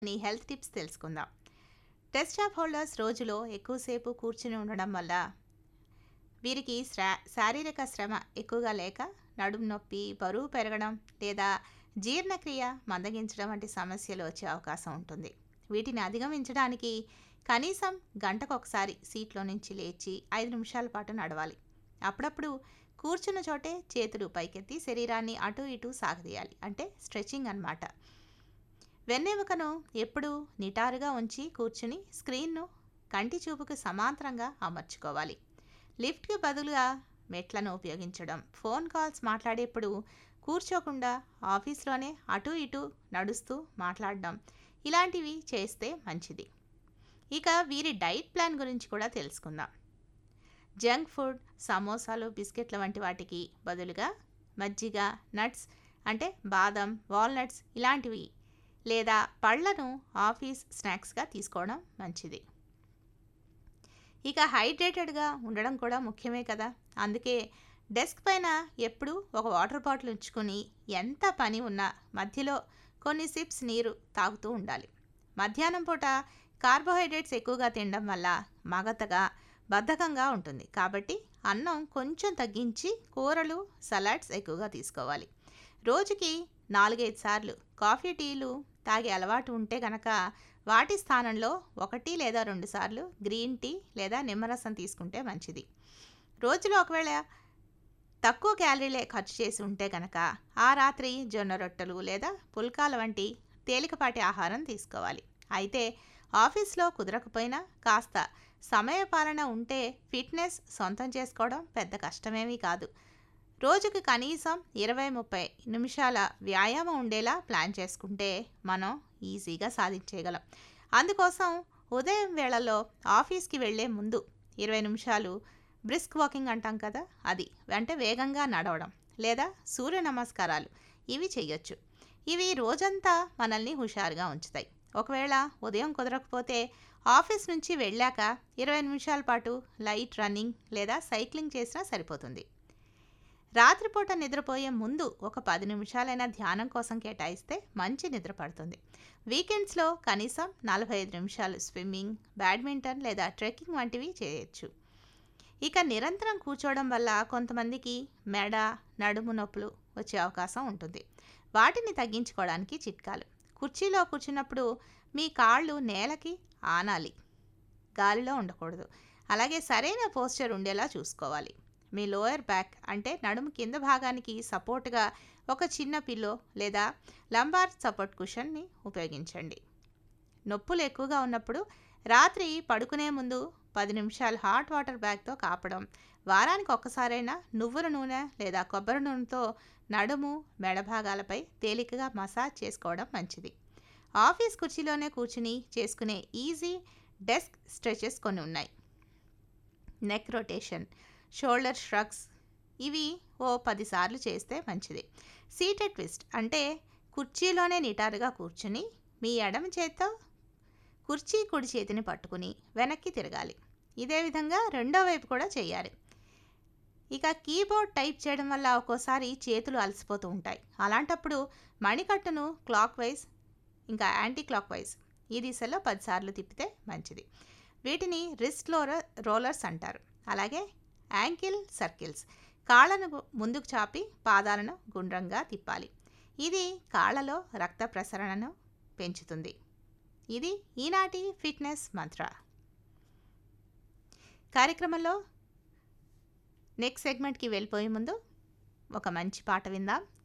నీ health tips తెలుసుకుందాం desktop holders రోజులో ఎక్కువసేపు కూర్చుని ఉండడం వల్ల వీరికి శ్రా శారీరక శ్రమ ఎక్కువగా లేక నడుము నొప్పి బరువు పెరగడం లేదా జీర్ణక్రియ మందగించడం వంటి సమస్యలు వచ్చే అవకాశం ఉంటుంది వీటిని అధిగమించడానికి కనీసం గంటకు ఒకసారి సీట్లో నుంచి లేచి ఐదు నిమిషాల పాటు నడవాలి అప్పుడప్పుడు కూర్చున్న చోటే చేతులు పైకెత్తి శరీరాన్ని అటు ఇటు సాగదీయాలి అంటే స్ట్రెచింగ్ అన్నమాట వెన్నెముకను ఎప్పుడూ నిటారుగా ఉంచి కూర్చుని స్క్రీన్ను కంటి చూపుకు సమాంతరంగా అమర్చుకోవాలి లిఫ్ట్కి బదులుగా మెట్లను ఉపయోగించడం ఫోన్ కాల్స్ మాట్లాడేప్పుడు కూర్చోకుండా ఆఫీస్లోనే అటు ఇటు నడుస్తూ మాట్లాడడం ఇలాంటివి చేస్తే మంచిది ఇక వీరి డైట్ ప్లాన్ గురించి కూడా తెలుసుకుందాం జంక్ ఫుడ్ సమోసాలు బిస్కెట్ల వంటి వాటికి బదులుగా మజ్జిగ నట్స్ అంటే బాదం వాల్నట్స్ ఇలాంటివి లేదా పళ్ళను ఆఫీస్ స్నాక్స్గా తీసుకోవడం మంచిది ఇక హైడ్రేటెడ్గా ఉండడం కూడా ముఖ్యమే కదా అందుకే డెస్క్ పైన ఎప్పుడూ ఒక వాటర్ బాటిల్ ఉంచుకొని ఎంత పని ఉన్నా మధ్యలో కొన్ని సిప్స్ నీరు తాగుతూ ఉండాలి మధ్యాహ్నం పూట కార్బోహైడ్రేట్స్ ఎక్కువగా తినడం వల్ల మగతగా బద్ధకంగా ఉంటుంది కాబట్టి అన్నం కొంచెం తగ్గించి కూరలు సలాడ్స్ ఎక్కువగా తీసుకోవాలి రోజుకి నాలుగైదు సార్లు కాఫీ టీలు తాగే అలవాటు ఉంటే గనక వాటి స్థానంలో ఒకటి లేదా రెండు సార్లు గ్రీన్ టీ లేదా నిమ్మరసం తీసుకుంటే మంచిది రోజులో ఒకవేళ తక్కువ క్యాలరీలే ఖర్చు చేసి ఉంటే గనక ఆ రాత్రి జొన్న రొట్టెలు లేదా పుల్కాల వంటి తేలికపాటి ఆహారం తీసుకోవాలి అయితే ఆఫీస్లో కుదరకపోయినా కాస్త సమయపాలన ఉంటే ఫిట్నెస్ సొంతం చేసుకోవడం పెద్ద కష్టమేమీ కాదు రోజుకి కనీసం ఇరవై ముప్పై నిమిషాల వ్యాయామం ఉండేలా ప్లాన్ చేసుకుంటే మనం ఈజీగా సాధించేయగలం అందుకోసం ఉదయం వేళల్లో ఆఫీస్కి వెళ్ళే ముందు ఇరవై నిమిషాలు బ్రిస్క్ వాకింగ్ అంటాం కదా అది అంటే వేగంగా నడవడం లేదా సూర్య నమస్కారాలు ఇవి చేయొచ్చు ఇవి రోజంతా మనల్ని హుషారుగా ఉంచుతాయి ఒకవేళ ఉదయం కుదరకపోతే ఆఫీస్ నుంచి వెళ్ళాక ఇరవై నిమిషాల పాటు లైట్ రన్నింగ్ లేదా సైక్లింగ్ చేసినా సరిపోతుంది రాత్రిపూట నిద్రపోయే ముందు ఒక పది నిమిషాలైనా ధ్యానం కోసం కేటాయిస్తే మంచి నిద్ర పడుతుంది వీకెండ్స్లో కనీసం నలభై ఐదు నిమిషాలు స్విమ్మింగ్ బ్యాడ్మింటన్ లేదా ట్రెక్కింగ్ వంటివి చేయొచ్చు ఇక నిరంతరం కూర్చోవడం వల్ల కొంతమందికి మెడ నడుము నొప్పులు వచ్చే అవకాశం ఉంటుంది వాటిని తగ్గించుకోవడానికి చిట్కాలు కుర్చీలో కూర్చున్నప్పుడు మీ కాళ్ళు నేలకి ఆనాలి గాలిలో ఉండకూడదు అలాగే సరైన పోస్చర్ ఉండేలా చూసుకోవాలి మీ లోయర్ బ్యాక్ అంటే నడుము కింద భాగానికి సపోర్ట్గా ఒక చిన్న పిల్లో లేదా లంబార్ సపోర్ట్ కుషన్ని ఉపయోగించండి నొప్పులు ఎక్కువగా ఉన్నప్పుడు రాత్రి పడుకునే ముందు పది నిమిషాలు హాట్ వాటర్ బ్యాగ్తో కాపడం వారానికి ఒక్కసారైనా నువ్వుల నూనె లేదా కొబ్బరి నూనెతో నడుము మెడ భాగాలపై తేలికగా మసాజ్ చేసుకోవడం మంచిది ఆఫీస్ కుర్చీలోనే కూర్చుని చేసుకునే ఈజీ డెస్క్ స్ట్రెచెస్ కొన్ని ఉన్నాయి నెక్ రొటేషన్ షోల్డర్ షరగ్స్ ఇవి ఓ పదిసార్లు చేస్తే మంచిది సీటెడ్ ట్విస్ట్ అంటే కుర్చీలోనే నిటారుగా కూర్చుని మీ ఎడమ చేత్తో కుర్చీ కుడి చేతిని పట్టుకుని వెనక్కి తిరగాలి ఇదే విధంగా రెండో వైపు కూడా చేయాలి ఇక కీబోర్డ్ టైప్ చేయడం వల్ల ఒక్కోసారి చేతులు అలసిపోతూ ఉంటాయి అలాంటప్పుడు మణికట్టును క్లాక్ వైజ్ ఇంకా యాంటీ క్లాక్ వైజ్ ఈ దిశలో పదిసార్లు తిప్పితే మంచిది వీటిని రిస్ట్ రోలర్ రోలర్స్ అంటారు అలాగే యాంకిల్ సర్కిల్స్ కాళ్ళను ముందుకు చాపి పాదాలను గుండ్రంగా తిప్పాలి ఇది కాళ్ళలో రక్త ప్రసరణను పెంచుతుంది ఇది ఈనాటి ఫిట్నెస్ మంత్ర కార్యక్రమంలో నెక్స్ట్ సెగ్మెంట్కి వెళ్ళిపోయే ముందు ఒక మంచి పాట విందాం